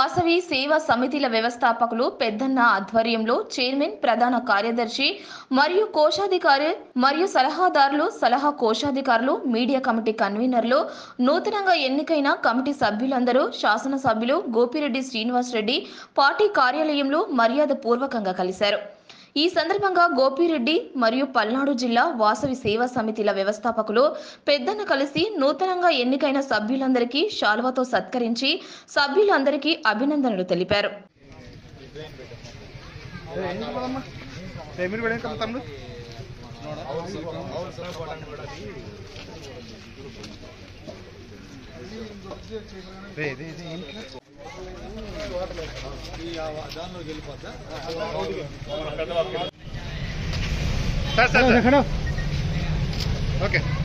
వాసవి సేవా సమితిల వ్యవస్థాపకులు పెద్దన్న ఆధ్వర్యంలో చైర్మన్ ప్రధాన కార్యదర్శి మరియు కోశాధికారి మరియు సలహాదారులు సలహా కోశాధికారులు మీడియా కమిటీ కన్వీనర్లు నూతనంగా ఎన్నికైన కమిటీ సభ్యులందరూ శాసనసభ్యులు గోపిరెడ్డి శ్రీనివాసరెడ్డి పార్టీ కార్యాలయంలో మర్యాద పూర్వకంగా కలిశారు ఈ సందర్భంగా గోపిరెడ్డి మరియు పల్నాడు జిల్లా వాసవి సేవా సమితిల వ్యవస్థాపకులు పెద్దన్న కలిసి నూతనంగా ఎన్నికైన సభ్యులందరికీ శాల్వతో సత్కరించి సభ్యులందరికీ అభినందనలు తెలిపారు మీరు కూడా కదా తమ్ముడు రే, ఇది ఇది ఇంట్లో సార్ సార్ సార్ ఓకే